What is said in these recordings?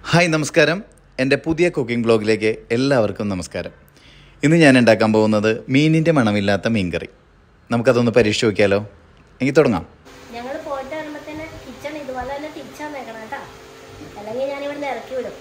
Hi നമസ്കാരം എൻ്റെ പുതിയ കുക്കിംഗ് ബ്ലോഗിലേക്ക് എല്ലാവർക്കും നമസ്കാരം ഇന്ന് ഞാൻ ഉണ്ടാക്കാൻ പോകുന്നത് മീനിൻ്റെ മണമില്ലാത്ത മീൻകറി നമുക്കതൊന്ന് പരീക്ഷിച്ച് നോക്കിയാലോ എങ്കിൽ തുടങ്ങാം ഞങ്ങൾ പോയിട്ട് വരുമ്പോഴത്തേന് കിച്ചൺ ഇതുപോലെ തന്നെ തിരിച്ചാ നേക്കണം കേട്ടാ അല്ലെങ്കിൽ ഞാൻ ഇവിടുന്ന് ഇറക്കി വിടും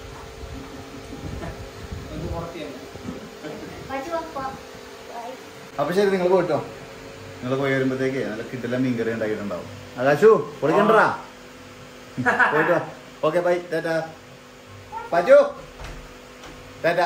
പറ്റി വാ, പോ. ആയി. അപ്പോൾ ശരി നിങ്ങൾ പോയിട്ടോ നിങ്ങൾ പോയി വരുമ്പോഴത്തേക്ക് നല്ല കിട്ടില്ല മീൻകറി ഉണ്ടാക്കിയിട്ടുണ്ടാവും ആകാശു പൊളിക്കണ്ടാ പോയിട്ടോ ഓക്കെ ബൈ ടാറ്റാ പറ്റൂ ടാറ്റാ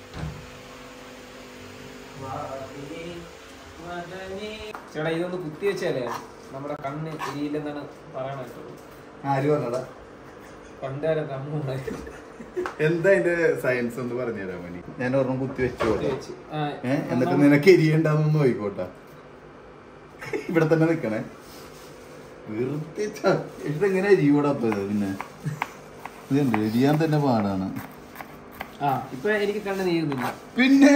ചേട്ടാ ഇതൊന്ന് കുത്തി വെച്ചാലേ നമ്മുടെ കണ്ണ് എരിയില്ലെന്നാണ് പറയണത് ആര് പറഞ്ഞടാ പണ്ട് കാലം കണ്ണുണ്ടായിരുന്നു എന്താ അതിന്റെ സയൻസ് ഒന്ന് പറഞ്ഞുതരാൻ വേണ്ടി ഞാൻ ഒരെണ്ണം കുത്തി വെച്ചു കുത്തി വെച്ച് ആ, ഏ എന്നിട്ട് നിനക്ക് എരിയണ്ടെന്നൊന്നും നോയിക്കോട്ടെ ഇവിടെ തന്നെ നിക്കണേ വെറുതെ ച- ഇതെങ്ങനെ എരിയൂടാ ഇപ്പൊ ഇത് പിന്നെ ഇതുണ്ട് എരിയാൻ തന്നെ പാടാണ് ആ ഇപ്പൊ എനിക്ക് കണ്ണ് നീരുന്നില്ല പിന്നെ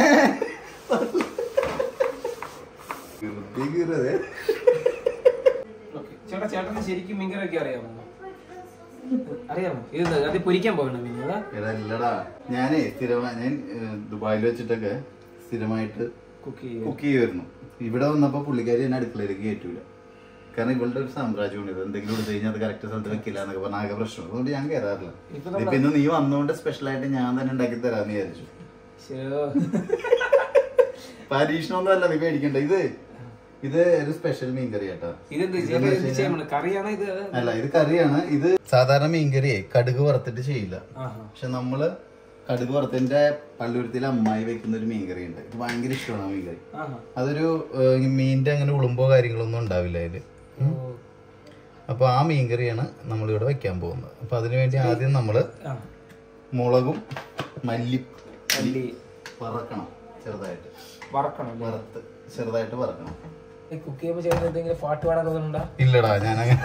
വെറുതെ കീറതേ ഓക്കെ ചേട്ടാ ചേട്ടന് ശരിക്കും മീൻകറിയൊക്കെ അറിയാമോ അറിയാമോ ഇത് അത് പൊരിക്കാൻ പോകണം മീൻ അതാ എടാ ഇല്ലടാ ഞാനേ സ്ഥിരമായി ഞാൻ ഏ, ദുബായിൽ വെച്ചിട്ടൊക്കെ സ്ഥിരമായിട്ട് കുക്ക് ചെയ്യും കുക്ക് ചെയ്യുമായിരുന്നു ഇവിടെ വന്നപ്പോ പുള്ളിക്കാരി എന്നെ അടുക്കളയിലേക്ക് കയറ്റൂല കാരണം ഇവളുടെ ഒരു സാമ്രാജ്യമാണ് ഇത് എന്തെങ്കിലും എടുത്തു കഴിഞ്ഞാൽ അത് കറക്റ്റ് സ്ഥലത്ത് വെക്കില്ല എന്നൊക്കെ പറഞ്ഞ ആകെ പ്രശ്നം അതുകൊണ്ട് ഞാൻ കയറാറില്ല ഇപ്പൊ ഇപ്പൊ ഇന്ന് നീ വന്നുകൊണ്ട് സ്പെഷ്യൽ ആയിട്ട് ഞാൻ തന്നെ ഉണ്ടാക്കി തരാന്ന് വിചാരിച്ചു ശോ. പരീക്ഷണമൊന്നും അല്ല നീ പേടിക്കണ്ട ഇത് ഇത് ഒരു സ്പെഷ്യൽ മീൻകറി കേട്ടോ ഇതെന്ത് ഇതെന്ന് ചേട്ടാ വെച്ച് എന്ത് കഴിഞ്ഞാൽ- ചെയ്യാൻ പോണെ? കറിയാണോ ഇത് അല്ല ഇത് കറിയാണ് ഇത് സാധാരണ മീൻകറിയെ കടുക് വറുത്തിട്ട് ചെയ്യില്ല ആഹാ. പക്ഷെ നമ്മള് കടുക് വറുത്തിന്റെ പള്ളുരുത്തിലെ അമ്മായി വെക്കുന്ന ഒരു മീൻകറി ഉണ്ട് ഇത് ഭയങ്കര ഇഷ്ടമാണ് ആ മീൻകറി ആഹാ. അതൊരു ഏഹ്, ഈ മീനിന്റെ അങ്ങനെ ഉളുമ്പോ കാര്യങ്ങളൊന്നും ഉണ്ടാവില്ല അതില് ഓ. അപ്പൊ ആ മീൻകറിയാണ് നമ്മളിവിടെ വെക്കാൻ പോകുന്നത് അപ്പൊ അതിനുവേണ്ടി ആദ്യം നമ്മള് ആ. മുളകും മല്ലി മല്ലി വറക്കണം ചെറുതായിട്ട് വറക്കണം അല്ലേ? വറുത്ത് ചെറുതായിട്ട് വറക്കണം ഈ കുക്ക് ചെയ്യുമ്പോൾ ചേട്ടൻ എന്തെങ്കിലും പാട്ട് പാടാൻ തോന്നുന്നുണ്ടോ ഇല്ലടാ ഞാൻ അങ്ങനെ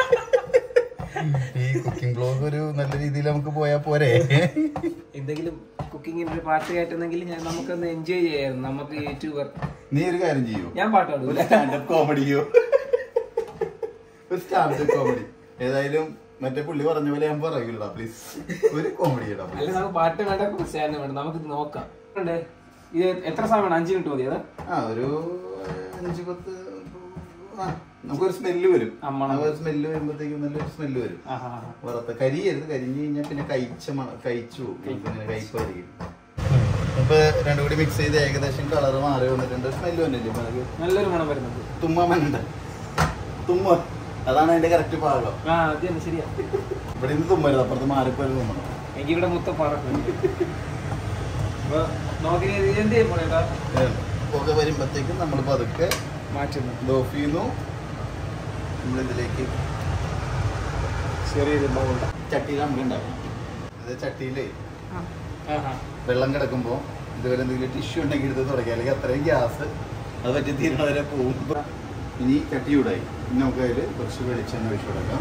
ഈ കുക്കിംഗ് ബ്ലോഗ് ഒരു നല്ല രീതിയിൽ നമുക്ക് പോയാ പോരെ എന്തെങ്കിലും കുക്കിങ്ങിന് ഒരു പാട്ട് കേട്ടെന്നെങ്കിൽ ഞാൻ നമുക്കൊന്ന് എൻജോയ് ചെയ്യായിരുന്നു നമുക്ക് യൂട്യൂബർ നീ ഒരു കാര്യം ചെയ്യൂ ഞാൻ പാട്ട് ഒരു പാടില്ല സ്റ്റാൻഡപ്പ് കോമഡിയോ ഒരു സ്റ്റാൻഡപ്പ് കോമഡി ഏതായാലും മറ്റേ പുള്ളി പറഞ്ഞ പോലെ ഞാൻ പറയൂലടാ പ്ലീസ് ഒരു കോമഡി ഇടാ അല്ല നമുക്ക് പാട്ട് വേണ്ട സ്റ്റാൻഡ് വേണ്ട നമുക്ക് ഇത് നോക്കാം ഉണ്ട്. ഇത് എത്ര സമയമാണ് അഞ്ച് മിനിറ്റ് മതി അതാ ആ ഒരു അഞ്ച് പത്ത് ആ നമുക്കൊരു സ്മെല്ല് വരും അമ്മണം. ആ ഒരു സ്മെല്ല് വരുമ്പോഴത്തേക്കും നല്ലൊരു സ്മെല്ല് വരും ആഹാ. വറുത്ത കരിയരുത് കരിഞ്ഞു കഴിഞ്ഞാൽ പിന്നെ കഴിച്ച മണ കഴിച്ചു പോകും പിന്നെ കഴിപ്പായിരിക്കും ഇപ്പൊ രണ്ടും കൂടി മിക്സ് ചെയ്ത് ഏകദേശം കളർ മാറി വന്നിട്ടുണ്ട് സ്മെല്ല് വന്നില്ലേ ഇപ്പൊ നമുക്ക് നല്ലൊരു മണം വരുന്നുണ്ട് തുമ്മ മണ്ട തുമ്മ അതാണ് അതിന്റെ കറക്റ്റ് പാകം ആ അത് തന്നെ ശരിയാ ഇവിടെ നിന്ന് തുമ്മരുത് അപ്പുറത്ത് മാറിപ്പോയി തുമ്മണം എനിക്ക് ഇവിടെ മൊത്തം പറക്കും അപ്പൊ നോക്കി ഇത് എന്ത് ചെയ്യും പോണേട്ടാ ഏ, പുക വരുമ്പോഴത്തേക്കും നമ്മൾ പതുക്കെ മാറ്റുന്നു ഇത് ഓഫ് ചെയ്യുന്നു നമ്മളിതിലേക്ക് ചെറിയൊരു ബൗൾ ചട്ടിയിൽ നമുക്ക് ഉണ്ടാക്കണം ഇത് ചട്ടിയിലേ ആഹാ വെള്ളം കിടക്കുമ്പോൾ ഇതുവരെ എന്തെങ്കിലും ടിഷ്യൂ ഉണ്ടെങ്കിൽ എടുത്ത് തുടക്കുക അല്ലെങ്കിൽ അത്രയും ഗ്യാസ് അത് പറ്റി തീരണ വരെ പോകുമ്പോൾ ഇനി ചട്ടി ചൂടായി ഇനി നമുക്ക് അതിൽ കുറച്ച് വെളിച്ചെണ്ണ ഒഴിച്ചു കൊടുക്കാം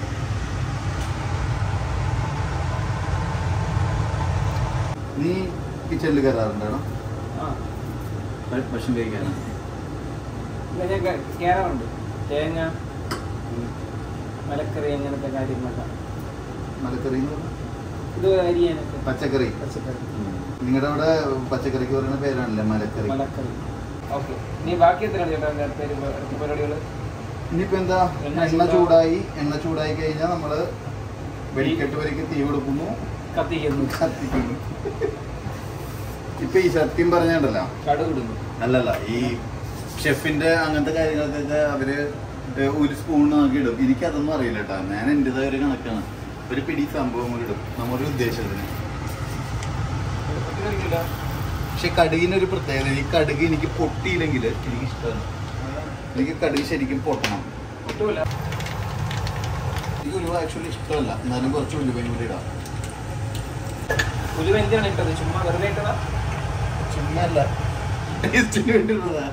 നീ കിച്ചണിൽ കയറാറുണ്ടാണോ ആ ഭക്ഷണം കഴിക്കാനോ ഇല്ല, ഞാൻ ക- കേറാറുണ്ട് തേങ്ങ മലക്കറി അങ്ങനത്തെ കാര്യങ്ങളൊക്കെ മലക്കറി എന്ന് പറഞ്ഞാൽ ഇത് അരിയാനൊക്കെ പച്ചക്കറി പച്ചക്കറി നിങ്ങളുടെ അവിടെ പച്ചക്കറിക്ക് പറയുന്ന പേരാണല്ലേ മലക്കറി മലക്കറി ഓക്കെ ഇനി ബാക്കി എത്രയാണ് ചേട്ടാ നേരത്തെ ഒരു പ- ഇറച്ചി പരിപാടികൾ ഇനിയിപ്പോ എന്താ എണ്ണ എണ്ണ ചൂടാ- ചൂടായി എണ്ണ ചൂടായി കഴിഞ്ഞാൽ നമ്മള് വെടിക്കെട്ട് വരയ്ക്ക് തീ കൊടുക്കുന്നു കത്തിക്കുന്നു കത്തിക്കുന്നു ഇപ്പൊ ഈ സത്യം പറഞ്ഞിട്ടല്ലോ കടുകിടുന്നു അല്ലല്ല ഈ ഷെഫിന്റെ അങ്ങനത്തെ കാര്യങ്ങൾക്കൊക്കെ അവര് ഏ, ഒരു സ്പൂൺ നോക്കി ഇടും എനിക്കതൊന്നും അറിയില്ല കേട്ടോ ഞാൻ എന്റേതായ ഒരു കണക്കാണ് ഒരു പിടി സംഭവങ്ങൾ ഇടും നമ്മുടെ ഉദ്ദേശത്തിന് പക്ഷെ കടുകിനൊരു പ്രത്യേകത ഈ കടുക് എനിക്ക് പൊട്ടിയില്ലെങ്കിൽ എനിക്ക് ഇഷ്ടമാണ് എനിക്ക് കടുക് ശരിക്കും പൊട്ടണം ഒട്ടുമില്ല എനിക്ക് ഉലുവ ആക്ച്വലി ഇഷ്ടമല്ല എന്നാലും കുറച്ച് ഉലുവയും കൂടി ഇടാം ഉലുവ എന്തിനാണ് ഇട്ടത് ചുമ്മാ വെറുതെ ഇട്ടതാ ചുമ്മാ അല്ല ടേസ്റ്റിന് വേണ്ടിയുള്ളതാ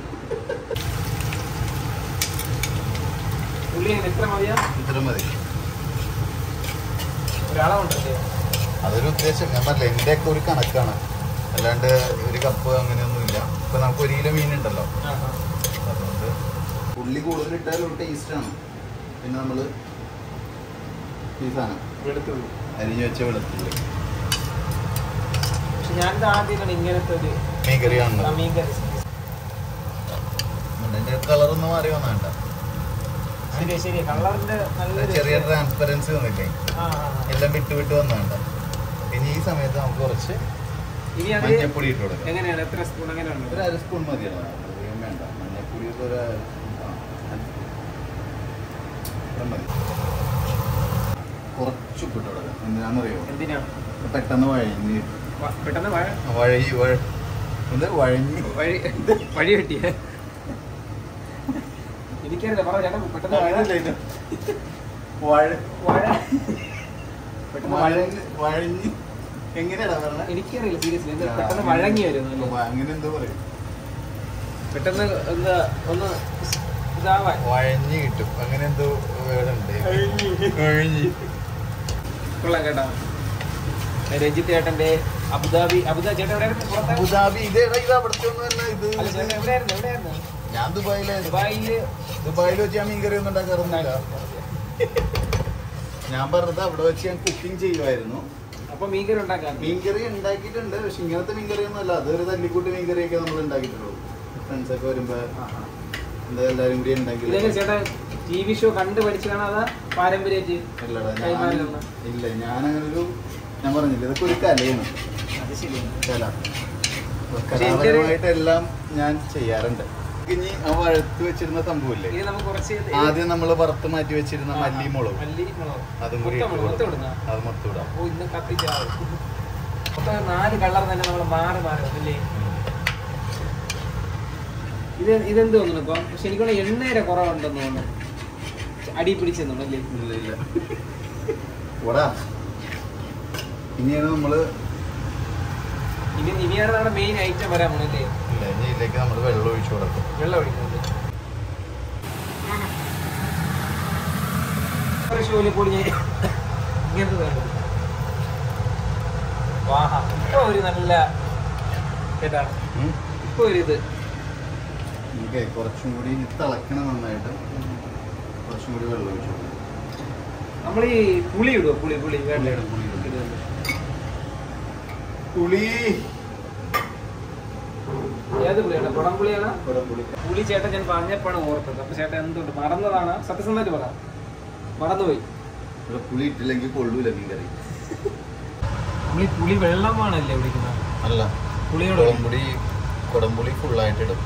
ഉള്ളി എങ്ങനെ എത്ര മതിയാ ഇത്ര മതി ഒരളവുണ്ടല്ലേ അതൊരു ഉദ്ദേശം ഞാൻ പറഞ്ഞില്ല എൻ്റെ ഒക്കെ ഒരു കണക്കാണ് അല്ലാണ്ട് ഒരു കപ്പ് അങ്ങനെയൊന്നുമില്ല ഇപ്പൊ നമുക്ക് ഒരു കിലോ മീൻ ഉണ്ടല്ലോ ആഹാ. അതുകൊണ്ട് ഉള്ളി കൂടുതൽ ഇട്ടാൽ ഒരു ടേസ്റ്റാണ് പിന്നെ നമ്മള് ഈ സാധനം വെളുത്തുള്ളി അരിഞ്ഞു വെച്ച വെളുത്തുള്ളി ഞാനിത് ആദ്യമാണ് ഇങ്ങനത്തെ ഒരു മീൻകറി കാണുന്നത് മീൻ കറി അതിന്റെ കളറൊന്നും മാറി വന്നാണ്ട ശരി ശരി കളറിന്റെ നല്ലൊരു ചെറിയ ട്രാൻസ്പെറൻസി വന്നില്ലേ ആ, ആ, ആ. എല്ലാം വിട്ട് വിട്ട് വന്നാണ്ട ഇനി ഈ സമയത്ത് നമുക്ക് കുറച്ച് ഇനി അത് മഞ്ഞപ്പൊടി ഇട്ട് കൊടുക്കാം എങ്ങനെയാണ് എത്ര സ്പൂൺ എങ്ങനെയാണ് ഒരു അര സ്പൂൺ മതിയാണ് അധികം വേണ്ട മഞ്ഞപ്പൊടി ഒക്കെ ഒരു അര സ്പൂൺ. ആ. ഇത്ര മതി കുറച്ച് ഉപ്പിട്ട് കൊടുക്കാം എന്തിനാണെന്നറിയോ എന്തിനാ പെട്ടെന്ന് വഴഞ്ഞ് വ- പെട്ടെന്ന് വഴ വഴി വഴ എന്ത് വഴഞ്ഞ് വഴി വഴി കിട്ടിയ എനിക്കറിയില്ല പറ ചേട്ടാ പെട്ടെന്ന് വഴ അങ്ങനെയല്ല ഇത്. വഴ വഴ പെട്ടെന്ന് വഴ വഴഞ്ഞ് വഴഞ്ഞ് എങ്ങനെയാടാ പറഞ്ഞത് എനിക്കറിയില്ല സീരിയസ്ലി എന്താ പെട്ടെന്ന് വഴങ്ങി വരുന്നു അല്ലേ? അങ്ങനെ എന്തോ പറയും പെട്ടെന്ന് എന്താ ഒന്ന് ഇതാവാൻ വഴഞ്ഞ് കിട്ടും അങ്ങനെ എന്തോ വേടുണ്ട് വഴഞ്ഞ് കൊള്ളാം കേട്ടോ രഞ്ജിത്ത് ചേട്ടന്റെ അബുദാബി അബുദാബി ചേട്ടൻ എവിടെയായിരുന്നു പുറത്ത് അബുദാബി ഇതേടാ ഇത് അവിടുത്തെ ഒന്നുമല്ല അല്ല ചേട്ടൻ ഇത് എവിടെയായിരുന്നു എവിടെയായിരുന്നു ഞാൻ ദുബായിലായിരുന്നു ദുബായില് ദുബായിൽ വെച്ച് ഞാൻ മീൻകറി ഒന്നും ഉണ്ടാക്കാറൊന്നുമില്ല ഞാൻ പറഞ്ഞത് അവിടെ വെച്ച് ഞാൻ കുക്കിംഗ് ചെയ്യുമായിരുന്നു അപ്പൊ മീൻകറി ഉണ്ടാക്കാൻ മീൻകറി ഉണ്ടാക്കിയിട്ടുണ്ട് പക്ഷെ ഇങ്ങനത്തെ മീൻകറി ഒന്നും അല്ല അതൊരു തല്ലിക്കൂട്ട് മീൻകറിയൊക്കെ നമ്മൾ ഉണ്ടാക്കിയിട്ടുള്ളൂ ഫ്രണ്ട്സ് ഒക്കെ വരുമ്പോ എന്താ എല്ലാരും കൂടി ഇതെങ്ങനെ ഉണ്ടാക്കി ചേട്ടൻ ടി വി ഷോ കണ്ട് പഠിച്ചതാണോ അതാ പാരമ്പര്യായിട്ട് ഇല്ലടാ ഞാൻ കൈമാറിയതാണോ? ഇല്ല ഞാൻ അങ്ങനെ ഒരു ഞാൻ പറഞ്ഞില്ല ഇതൊക്കെ ഒരു കലയാണ് അത് ശരിയാണ് കല അപ്പൊ പക്ഷെ എൻ്റെ ഒരു- കലാപരമായിട്ടെല്ലാം ഞാൻ ചെയ്യാറുണ്ട് ഇനി ആ വഴുത്ത് വെച്ചിരുന്ന സംഭവമില്ലേ ഇനി നമുക്ക് കുറച്ച് ഇത് ആദ്യം നമ്മൾ വറുത്ത് മാറ്റി വെച്ചിരുന്ന മല്ലി മുളക് മല്ലി മുളക് അതും കൂടി മൊത്തം ഇട്ട് മൊത്തം കൊടുക്കാം. ഇടുന്ന അത് മൊത്തം ഇടാം ഓ ഇന്ന് കത്തിച്ചാവും മൊത്തം നാല് കളർ തന്നെ നമ്മൾ മാറി മാറി അല്ലേ ഇത് ഇതെന്ത് തോന്നുന്നു ഇപ്പം പക്ഷെ എനിക്കുള്ള എണ്ണയുടെ കുറവുണ്ടെന്ന് തോന്നുന്നു അടി പിടിച്ചെന്നു അല്ലേ ഇല്ല ഇല്ല ഓടാ ഇനിയാണ് നമ്മള് ഇനി ഇനിയാണ് നമ്മുടെ മെയിൻ ഐറ്റം വരാൻ പോണല്ലേ ഇല്ല ഇനി ഇതിലേക്ക് നമ്മൾ വെള്ളം ഒഴിച്ചു കൊടുക്കും വെള്ളം ഒഴിക്കുന്നത് ഒരു ഷോയിൽ കൂടി ഞാൻ ഇങ്ങനത്തെ കണ്ടു വാഹ ഇപ്പൊ ഒരു നല്ല കേട്ടാണ് ഉം. ഇപ്പൊ ഒരു ഇത് നമുക്ക് കുറച്ചും കൂടി ഇത് തിളക്കണം നന്നായിട്ട് കുറച്ചും കൂടി വെള്ളം ഒഴിച്ചു കൊടുക്കും നമ്മൾ ഈ പുളി ഇടുവോ പുളി പുളി വേണ്ട പുളി ഇടും, പുളി ഇടും. ഇടുന്നുണ്ട്. പുളി ഏത് പുളിയാണ് കുടംപുളിയാണ് കുടംപുളി പുളി ചേട്ടൻ ഞാൻ പറഞ്ഞപ്പോഴാണ് ഓർത്തത് അപ്പൊ ചേട്ടൻ എന്തുകൊണ്ട് മറന്നതാണ് സത്യസന്ധമായിട്ട് പറ മറന്നുപോയി ഇവിടെ പുളി ഇട്ടില്ലെങ്കിൽ കൊള്ളൂല മീൻകറി നമ്മൾ ഈ പുളി വെള്ളമാണല്ലേ കുടിക്കുന്നത് അല്ല പുളിയോട് കുടംപുളി കുടംപുളി ഫുള്ളായിട്ട് ഇടും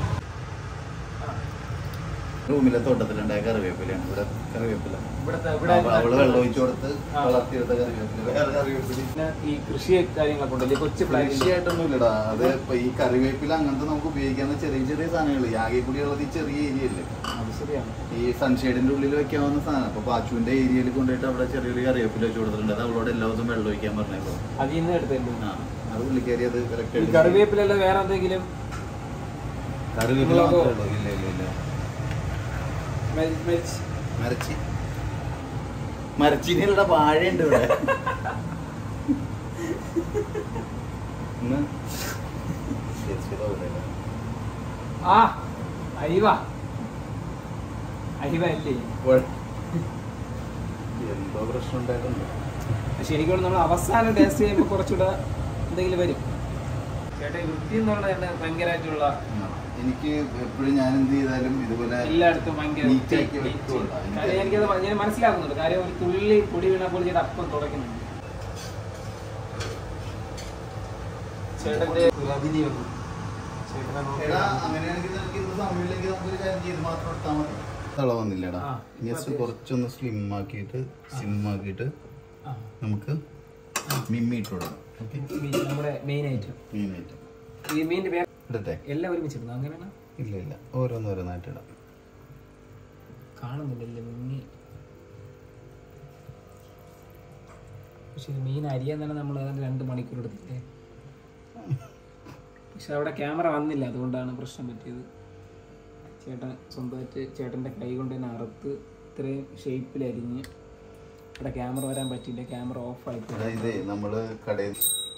റൂമിലെ തോട്ടത്തിലുണ്ടായ കറിവേപ്പിലയാണ് ഇവിടെ കറിവേപ്പില ഇവിടുത്തെ ഇവിടെ അവ- അവള് വെള്ളം ഒഴിച്ചു കൊടുത്ത് ആ. വളർത്തിയെടുത്ത കറിവേപ്പില വേറെ കറിവേപ്പില പിന്നെ ഈ കൃഷി കാര്യങ്ങളൊക്കെ ഉണ്ടല്ലേ കൊച്ചു പ്ലാന്റ് കൃഷിയായിട്ടൊന്നും ഇല്ലടാ അത് ഇപ്പൊ ഈ കറിവേപ്പില അങ്ങനത്തെ നമുക്ക് ഉപയോഗിക്കാവുന്ന ചെറിയ ചെറിയ സാധനങ്ങൾ ഈ ആകെ കൂടി ഉള്ളത് ഈ ചെറിയ ഏരിയ അല്ലേ അത് ശരിയാണ് ഈ സൺഷെയ്ഡിന്റെ ഉള്ളിൽ വെക്കാവുന്ന സാധനം അപ്പൊ പാച്ചുവിന്റെ ഏരിയയിൽ കൊണ്ടുപോയിട്ട് അവിടെ ചെറിയൊരു കറിവേപ്പില വെച്ച് കൊടുത്തിട്ടുണ്ട് അത് അവളോട് എല്ലാ ദിവസവും വെള്ളം ഒഴിക്കാൻ പറഞ്ഞേക്കോ അതിൽ നിന്ന് എടുത്തല്ലേ ആ അത് പുള്ളിക്കാരി അത് ഈ കറക്റ്റ് കറിവേപ്പിലല്ല വേറെ എന്തെങ്കിലും കറിവേപ്പില മുളകോ? മാത്രമേ ഉള്ളൂ ഇല്ല ഇല്ല ഇല്ല മരി- മരിച്ച് മരച്ചി മരച്ചിനിയുടെ വാഴയുണ്ട് ഇവിടെ ഒന്ന് ശരിച്ചിട്ട് അവിടെ. ആ അരിവ അരിവ അല്ലേ വഴ- എന്തോ പ്രശ്നം ഉണ്ടായിട്ടുണ്ട് പക്ഷെ എനിക്ക് തോന്നുന്നു നമ്മൾ അവസാനം ടേസ്റ്റ് ചെയ്യുമ്പോൾ കുറച്ചുകൂടെ എന്തെങ്കിലും വരും ചേട്ടാ ഈ വൃത്തി എന്ന് പറഞ്ഞാൽ തന്നെ ഭയങ്കരമായിട്ടുള്ള ആ, എനിക്ക് എപ്പോഴും ഞാൻ എന്ത് ചെയ്താലും ഇതുപോലെ എല്ലായിടത്തും ഭയങ്കര Neat വൃത്തി, ആക്കി neat. വെക്കുള്ളൂ. അതിന്റെ- കാര്യം എനിക്കത് ഭ- ഞാൻ മനസ്സിലാക്കുന്നുണ്ട് കാര്യം ഒരു തുള്ളി പൊടി വീണപ്പോൾ ചേട്ടാ അപ്പം തുടയ്ക്കുന്നുണ്ട് ചേട്ടന്റെ കുലവിധി വന്നു ചേട്ടനെ നോക്കി എടാ, അങ്ങനെയാണെങ്കിൽ നിനക്ക് ഇന്ന് സമയമില്ലെങ്കിൽ നമുക്കൊരു കാര്യം ചെയ്ത് മാത്രം ഇട്ടാൽ മതി തള വന്നില്ലടാ ആ, ജസ്റ്റ് കുറച്ചൊന്ന് സ്ലിം ആക്കിയിട്ട് സ്ലിം ആക്കിയിട്ട് ആ, നമുക്ക് മിമ്മി ഇട്ട് കൊടുക്കാം ഓക്കെ മീൻ നമ്മുടെ മെയിൻ ഐറ്റം മീൻ ഐറ്റം ഈ മീനിന്റെ പേര് ഇടട്ടെ എല്ലാം ഒരുമിച്ചിരുന്നു അങ്ങനെയാണ് ഇല്ല ഇല്ല ഓരോന്നോരോന്നായിട്ട് ഇടാം കാണുന്നില്ലല്ലേ മുങ്ങി പക്ഷെ ഇത് മീൻ അരിയാൻ തന്നെ നമ്മൾ ഏതാണ്ട് രണ്ട് മണിക്കൂർ എടുത്തില്ലേ പക്ഷെ അവിടെ ക്യാമറ വന്നില്ല അതുകൊണ്ടാണ് പ്രശ്നം പറ്റിയത് ചേട്ടൻ സ്വന്തമായിട്ട് ചേട്ടൻ്റെ കൈ കൊണ്ട് തന്നെ അറുത്ത് ഇത്രയും ഷേപ്പിൽ അരിഞ്ഞ് ഇവിടെ ക്യാമറ വരാൻ പറ്റിയില്ല ക്യാമറ ഓഫ് ആയിട്ട് എടാ, ഇതേ നമ്മള് കടയിൽ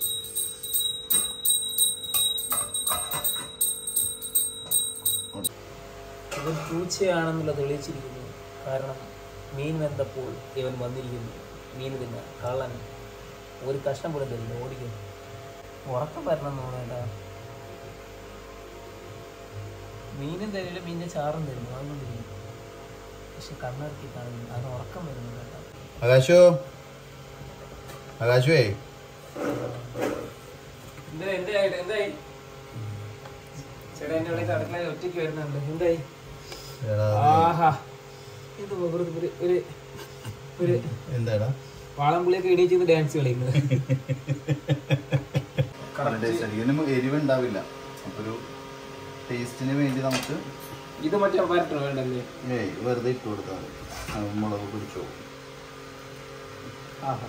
ഇവൻ പൂച്ചയാണെന്നുള്ള തെളിയിച്ചിരിക്കുന്നു കാരണം മീൻ വെന്തപ്പോൾ ഇവൻ വന്നിരിക്കുന്നു മീൻ തിന്ന കള്ളൻ ഒരു കഷ്ണം പോലും തരില്ല ഓടിക്കുന്നു ഉറക്കം വരണം തോന്നുന്നുണ്ടാ മീനും തരില്ല മീനിന്റെ ചാറും തരുന്നു അതുകൊണ്ടിരിക്കും പക്ഷെ കണ്ണിറക്കി കാണുന്നു അത് ഉറക്കം വരുന്നു കേട്ടോ ആകാശു ആകാശുവേ എന്താ എന്തായി എന്തായി ചേട്ടാ എന്റെ ഇവിടെ അടുക്കളയിൽ ഒറ്റയ്ക്ക് വരുന്നുണ്ട് എന്തായി എടാ, ആഹാ ഇത് വെറുതെ ഒരു ഒരു ഒരു എന്താടാ വാളംപുളിയൊക്കെ എണീച്ച് ഡാൻസ് കളിക്കുന്നത് ഇതിന് എരിവ് ഉണ്ടാവില്ല അപ്പൊ ഒരു ടേസ്റ്റിന് വേണ്ടി നമുക്ക് ഇത് മറ്റേ വരട്ടോ വേണ്ടല്ലേ ഏയ് വെറുതെ ഇട്ട് കൊടുത്താൽ മതി അത് മുളക് പിടിച്ചോ ആഹാ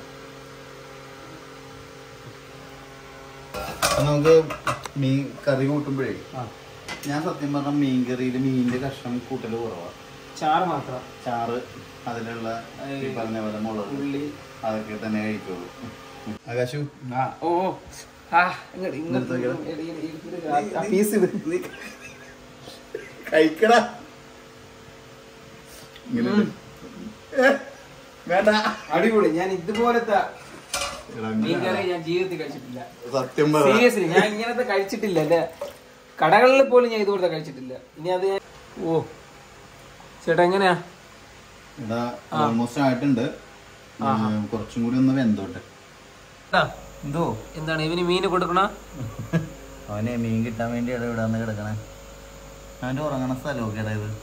അപ്പൊ നമുക്ക് മീൻ കറി കൂട്ടുമ്പോഴേ ആ ഞാൻ സത്യം പറഞ്ഞ മീൻ കറിയിൽ മീനിന്റെ കഷ്ണം കൂട്ടല് കുറവാണ് ചാറ് മാത്രം ചാറ് അതിലുള്ള ഈ പറഞ്ഞ പോലെ മുളക് ഉള്ളി അതൊക്കെ തന്നെ കഴിക്കുള്ളൂ ആകാശു ആ ഓ ഓ. ആ ഇങ്ങോട്ട് ഇങ്ങോട്ട് നിർത്ത് എടി, എടി, എടുത്തിട്ട് ആ- ആ പീസ് ഇത് നീ കഴിക്കടാ ഇങ്ങനെ ഇട്. ഏ, വേണ്ട അടിപൊളി ഞാൻ ഇതുപോലത്തെ എടാ, മീൻ ഇങ്ങനെ കറി ഞാൻ ജീവിതത്തിൽ കഴിച്ചിട്ടില്ല സത്യം പറ സീരിയസ്ലി ഞാൻ ഇങ്ങനത്തെ കഴിച്ചിട്ടില്ല എന്റെ കടകളിൽ പോലും ഞാൻ ഇതുപോലത്തെ കഴിച്ചിട്ടില്ല ഇനി അത് ഞാൻ ഓ ചേട്ടാ എങ്ങനെയാ എടാ ഓൾമോസ്റ്റ് ആയിട്ടുണ്ട് ഉം, കുറച്ചും കൂടി ഒന്ന് വെന്തോട്ടെ ആ, എന്തോ എന്താണ് ഇവന് മീന് കൊടുക്കണ അവനെ മീൻ കിട്ടാൻ വേണ്ടിയാണ് ഇവിടെ വന്ന് കിടക്കണേ അവന്റെ ഉറങ്ങണ സ്ഥലമൊക്കെ ഇടാ ഇത്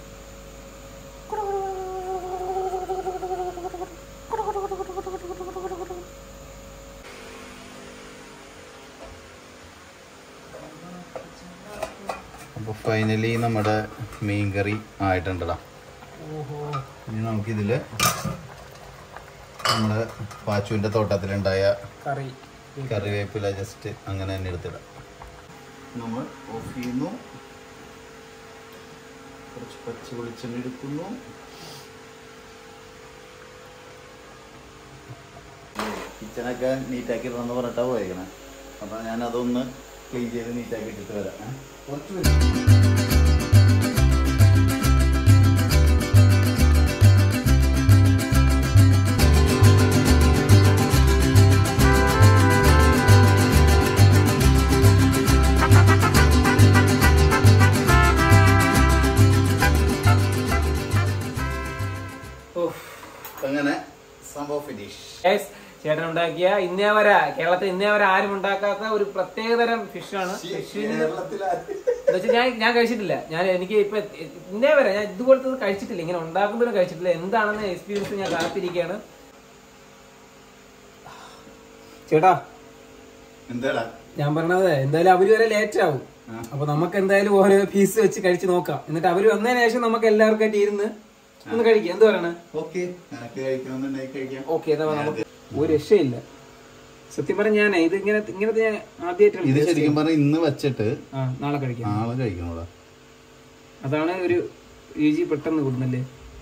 അപ്പോൾ ഫൈനലി നമ്മുടെ മീൻ കറി ആയിട്ടുണ്ടടാ ഓഹോ ഇനി നമുക്കിതില് നമ്മുടെ പാച്ചുവിന്റെ തോട്ടത്തിലുണ്ടായ കറി കറിവേപ്പില ജസ്റ്റ് അങ്ങനെ തന്നെ എടുത്തിടാം നമ്മൾ ഓഫ് ചെയ്യുന്നു കുറച്ച് പച്ച വെളിച്ചെണ്ണ എടുക്കുന്നു കിച്ചണൊക്കെ നീറ്റാക്കി ഇടണമെന്ന് പറഞ്ഞിട്ടാ പോയേക്കണേ അപ്പൊ ഞാൻ അതൊന്ന് ക്ലീൻ ചെയ്ത് നീറ്റാക്കി ഇട്ടിട്ട് വരാം ഏ? കുറച്ച് വരും ഓഹ് അങ്ങനെ സംഭവം ഫിനിഷ് Guys, ചേട്ടൻ ഉണ്ടാക്കിയ ഇന്നേ വരെ കേരളത്തിൽ ഇന്നേ വരെ ആരും ഉണ്ടാക്കാത്ത ഒരു പ്രത്യേകതരം ഫിഷാണ് ഫിഷിന് എന്നുവെച്ചാൽ ഞാൻ ഞാൻ കഴിച്ചിട്ടില്ല ഞാൻ എനിക്ക് ഇപ്പൊ ഇന്നേ വരെ ഞാൻ ഇതുപോലത്തെ കഴിച്ചിട്ടില്ല ഇങ്ങനെ ഉണ്ടാക്കുമ്പോഴും കഴിച്ചിട്ടില്ല എന്താണെന്ന് എക്സ്പീരിയൻസ് ഞാൻ കാത്തിരിക്കുകയാണ് ചേട്ടാ എന്താടാ ഞാൻ പറഞ്ഞത് എന്തായാലും അവര് വരെ ലേറ്റ് ആവും ആ. അപ്പൊ നമുക്ക് എന്തായാലും ഓരോ പീസ് വെച്ച് കഴിച്ച് നോക്കാം എന്നിട്ട് അവര് വന്നതിന് ശേഷം നമുക്ക് എല്ലാവർക്കും ആയിട്ട് ഇരുന്ന് ഒന്ന് കഴിക്കാം എന്ത് പറയണേ ഓക്കെ നിനക്ക് കഴിക്കണമെന്നുണ്ടെങ്കിൽ കഴിക്കാം ഓക്കെ എന്നാ നമുക്ക് ഒരു രക്ഷയില്ല സത്യം പറഞ്ഞ ഞാൻ ഇത് ഇങ്ങനെ ഇങ്ങനത്തെ ഞാൻ ആദ്യമായിട്ടാണ് ഇത് ശരിക്കും പറഞ്ഞാൽ ഇന്ന് വെച്ചിട്ട് ആ നാളെ കഴിക്കാം നാളെ കഴിക്കണോടാ അതാണ് ഒരു രുചി പെട്ടെന്ന് കൂടുന്നല്ലേ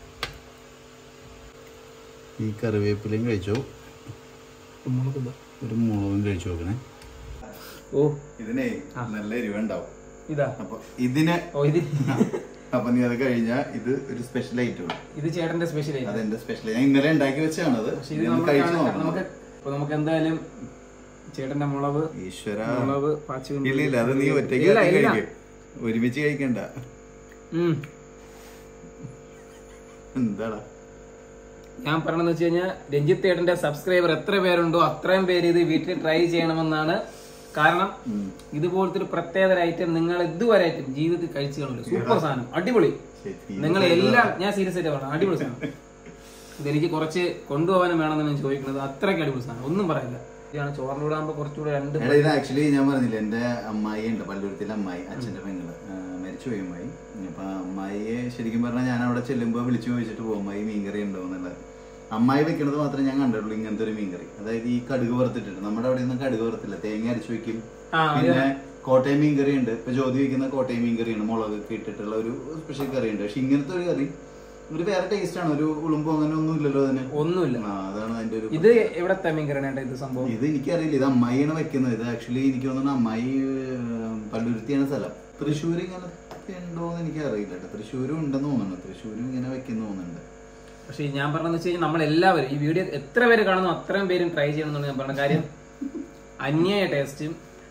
ഈ കറിവേപ്പിലയും കഴിച്ചോ മുളക് ഒരു മുളകും കഴിച്ചു നോക്കണേ ഓ ഇതിനെ നല്ല എരിവുണ്ടാവും ഇതാ അപ്പൊ ഇതിന് ഓ ഇത് അപ്പൊ നീ അത് കഴിഞ്ഞാ ഇത് ഒരു സ്പെഷ്യൽ ഐറ്റം ഇത് ചേട്ടന്റെ സ്പെഷ്യൽ അതെന്റെ സ്പെഷ്യൽ ഞാൻ ഇന്നലെ ഉണ്ടാക്കി വെച്ചാണത് പക്ഷെ ഇത് ഇത് നമുക്ക് കഴിച്ചു കാണാം. നോക്കണം നമുക്ക് ഇപ്പൊ നമുക്ക് എന്തായാലും ചേട്ടന്റെ മുളക് ഈശ്വര മുളക് പാച്ചു ഇല്ല ഇല്ല അത് നീ ഒറ്റയ്ക്ക് ഇല്ല, ആദ്യം ഇല്ല. കഴിക്ക് ഒരുമിച്ച് കഴിക്കണ്ട ഉം. എന്താടാ ഞാൻ പറയണെന്ന് വെച്ച് കഴിഞ്ഞാൽ രഞ്ജിത്ത് ചേട്ടന്റെ സബ്സ്ക്രൈബർ എത്ര പേരുണ്ടോ അത്രയും പേര് ഇത് വീട്ടിൽ ട്രൈ ചെയ്യണമെന്നാണ് കാരണം ഉം. ഇതുപോലത്തെ ഒരു പ്രത്യേകത ഐറ്റം നിങ്ങൾ ഇതുവരെ ആയിട്ടും ജീവിതത്തിൽ കഴിച്ചു കാണില്ല സൂപ്പർ സാധനം അടിപൊളി ശരി. നിങ്ങൾ എല്ലാം ഞാൻ സീരിയസ് ആയിട്ട് പറഞ്ഞു അടിപൊളി സാധനം ഇതെനിക്ക് കുറച്ച് കൊണ്ടുപോകാനും വേണമെന്ന് ഞാൻ ചോദിക്കുന്നത് അത്രയ്ക്ക് അടിപൊളി സാധനം ഒന്നും പറയില്ല ഇതാണ് ചോറിലൂടെ ആകുമ്പോൾ കുറച്ചുകൂടെ രണ്ട് എടാ ഇത് ആക്ച്വലി ഞാൻ പറഞ്ഞില്ല എന്റെ അമ്മായി ഉണ്ട് പല്ലൂരത്തിലെ അമ്മായി അച്ഛന്റെ പെങ്ങള് ആ, മരിച്ചുപോയി അമ്മായി അപ്പൊ അമ്മായിയെ ശരിക്കും പറഞ്ഞാൽ ഞാൻ അവിടെ ചെല്ലുമ്പോ വിളിച്ചു ചോദിച്ചിട്ട് പോകും അമ്മായി മീൻകറി ഉണ്ടോ എന്നുള്ളത് അമ്മായി വെക്കണത് മാത്രമേ ഞാൻ കണ്ടിട്ടുള്ളൂ ഇങ്ങനത്തെ ഒരു മീൻകറി അതായത് ഈ കടുക് വറുത്തിട്ടിട്ട് നമ്മുടെ അവിടെ ഒന്നും കടുക് വറുത്തില്ല തേങ്ങ അരച്ചു വെക്കും ആ, പിന്നെ കോട്ടയം മീൻകറി ഉണ്ട് ഇപ്പൊ ജ്യോതി വെക്കുന്ന കോട്ടയം മീൻകറിയാണ് മുളകൊക്കെ ഇട്ടിട്ടുള്ള ഒരു സ്പെഷ്യൽ കറി ഉണ്ട് പക്ഷെ ഇങ്ങനത്തെ ഒരു കറി ഒരു വേറെ ടേസ്റ്റ് ആണ് ഒരു ഉളുമ്പോ അങ്ങനെ ഒന്നും ഇല്ലല്ലോ അതിന് ഒന്നുമില്ല ആ, അതാണ് അതിന്റെ ഒരു ഇത് എവിടത്തെ മീൻകറിയാണ് ഇത് സംഭവം ഇത് എനിക്കറിയില്ല ഇത് അമ്മായിയാണ് വെക്കുന്നത് ഇത് ആക്ച്വലി എനിക്ക് തോന്നുന്നു അമ്മായി ഏർ, പള്ളുരുത്തിയാണ് സ്ഥലം തൃശ്ശൂർ ഇങ്ങനെ ഉണ്ടോന്ന് എനിക്ക് അറിയില്ല കേട്ടോ തൃശ്ശൂരും ഉണ്ടെന്ന് തോന്നുന്നു തൃശ്ശൂരും ഇങ്ങനെ വെക്കുന്ന തോന്നുന്നുണ്ട് പക്ഷെ ഞാൻ പറഞ്ഞതെന്ന് വെച്ച് കഴിഞ്ഞാൽ നമ്മളെല്ലാവരും ഈ വീഡിയോ എത്ര പേര് കാണുന്നു അത്രയും പേരും ട്രൈ ചെയ്യണമെന്നാണ് ഞാൻ പറഞ്ഞ കാര്യം അന്യായ ടേസ്റ്റും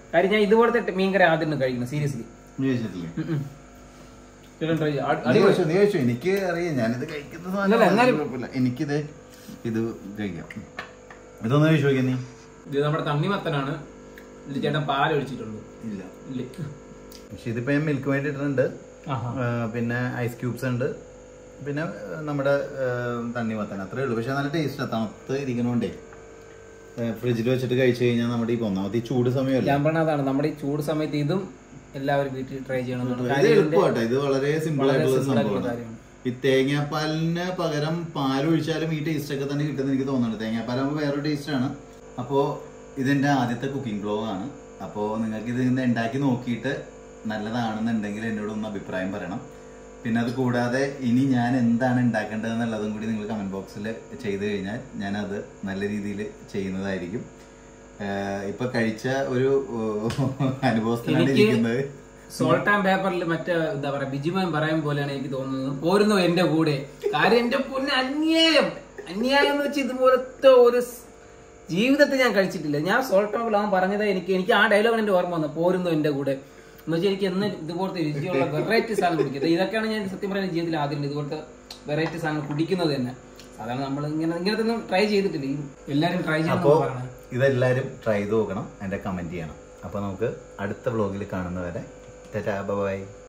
കാര്യം ഞാൻ ഇതുപോലത്തെ മീൻകറി ആദ്യം കഴിക്കുന്നത് സീരിയസ്ലി നീ കഴിച്ചിട്ടില്ലേ ട്രൈ ചെയ്യാം നീ കഴിച്ചോ, നീ കഴിച്ചോ. എനിക്ക് അറിയാം ഞാനിത് കഴിക്കുന്ന സാധനം അല്ലല്ല, എന്നാലും- കുഴപ്പമില്ല. എനിക്കിത് ഇത് കഴിക്കാം ഇതൊന്ന് കഴിച്ചു നോക്കിയ നീ ഇത് നമ്മുടെ തണ്ണിമത്തനാണ് ഇതിൽ ചേട്ടൻ പാൽ ഒഴിച്ചിട്ടുണ്ട് ഇല്ല ഇല്ലേ പക്ഷെ ഇതിപ്പോ ഞാൻ മിൽക്ക് വേണ്ടി ഇട്ടിട്ടുണ്ട് ആഹാ. ആ, പിന്നെ ഐസ് ക്യൂബ്സ് ഉണ്ട് പിന്നെ ആ, നമ്മുടെ തണ്ണിമത്തൻ അത്രേ ഉള്ളൂ പക്ഷെ നല്ല ടേസ്റ്റ് തണുത്ത് ഇരിക്കണോണ്ടേ ഫ്രിഡ്ജിൽ വെച്ചിട്ട് കഴിച്ചു കഴിഞ്ഞാൽ നമ്മുടെ ഈ ഒന്നാമത്തെ ഈ ചൂട് സമയമല്ല ഞാൻ പറഞ്ഞതാണ് നമ്മുടെ ഈ ചൂട് സമയത്ത് ഇതും എല്ലാവരും വീട്ടിൽ ട്രൈ ചെയ്യണം ഇത് കാര്യം ഇതിന്റെ എളുപ്പമാട്ടോ ഇത് വളരെ സിമ്പിൾ വളരെ ആയിട്ടുള്ള simple ആയിട്ടുള്ള സംഭവമാണ് കാര്യമാണ്. ഈ തേങ്ങാപ്പാലിന് പകരം പാൽ ഒഴിച്ചാലും ഈ ടേസ്റ്റ് ഒക്കെ തന്നെ കിട്ടുന്ന എനിക്ക് തോന്നുന്നുണ്ട് തേങ്ങാപ്പാലാകുമ്പോൾ വേറൊരു ടേസ്റ്റ് ആണ് അപ്പോൾ ഇതിന്റെ ആദ്യത്തെ കുക്കിംഗ് ബ്ലോഗ് ആണ് അപ്പോൾ നിങ്ങൾക്ക് ഇത് ഇന്ന് ഉണ്ടാക്കി നോക്കിയിട്ട് നല്ലതാണെന്നുണ്ടെങ്കിൽ എന്നോട് ഒന്ന് അഭിപ്രായം പറയണം പിന്നെ അത് കൂടാതെ ഇനി ഞാൻ എന്താണ് ഉണ്ടാക്കേണ്ടത് എന്നുള്ളതും കൂടി നിങ്ങൾ കമന്റ് ബോക്സിൽ ചെയ്തു കഴിഞ്ഞാൽ ഞാനത് നല്ല രീതിയിൽ ചെയ്യുന്നതായിരിക്കും ആഹ് ഇപ്പൊ കഴിച്ച ഒരു അനുഭവത്തിലാണ് എനിക്ക് ഇരിക്കുന്നത് സോൾട്ട് ആൻഡ് പേപ്പറിൽ മറ്റേ എന്താ പറയാ ബിജിമാൻ പറയും പോലെയാണ് എനിക്ക് തോന്നുന്നത് പോരുന്നു എന്റെ കൂടെ കാര്യം എന്റെ പൊന്നെ അന്യായം അന്യായം എന്ന് വെച്ച് ഇതുപോലത്തെ ഒരു സ് ജീവിതത്തിൽ ഞാൻ കഴിച്ചിട്ടില്ല ഞാൻ സോൾട്ട് പേപ്പറിൽ അവൻ പറഞ്ഞത് എനിക്ക് എനിക്ക് ആ ഡയലോഗ് എന്റെ ഓർമ്മ വന്നു പോരുന്നു എന്റെ കൂടെ എന്ന് വെച്ചാൽ എനിക്ക് എന്ന് ഇതുപോലത്തെ രുചിയുള്ള വെറൈറ്റി സാധനം കുടിക്കുന്നത് ഇതൊക്കെയാണ് ഞാൻ സത്യം പറയുന്ന ജീവിതത്തിൽ ആദ്യം ഇതുപോലത്തെ വെറൈറ്റി സാധനം കുടിക്കുന്നത് തന്നെ സാധാരണ നമ്മൾ ഇങ്ങനെ ഇങ്ങനത്തെ ഒന്നും ട്രൈ ചെയ്തിട്ടില്ല ഈ എല്ലാരും ട്രൈ അപ്പോൾ ചെയ്യണം പറയണത് ഇതെല്ലാവരും ട്രൈ ചെയ്ത് നോക്കണം എൻ്റെ കമൻറ്റ് ചെയ്യണം അപ്പോൾ നമുക്ക് അടുത്ത വ്ളോഗിൽ കാണുന്നവരെ ബൈ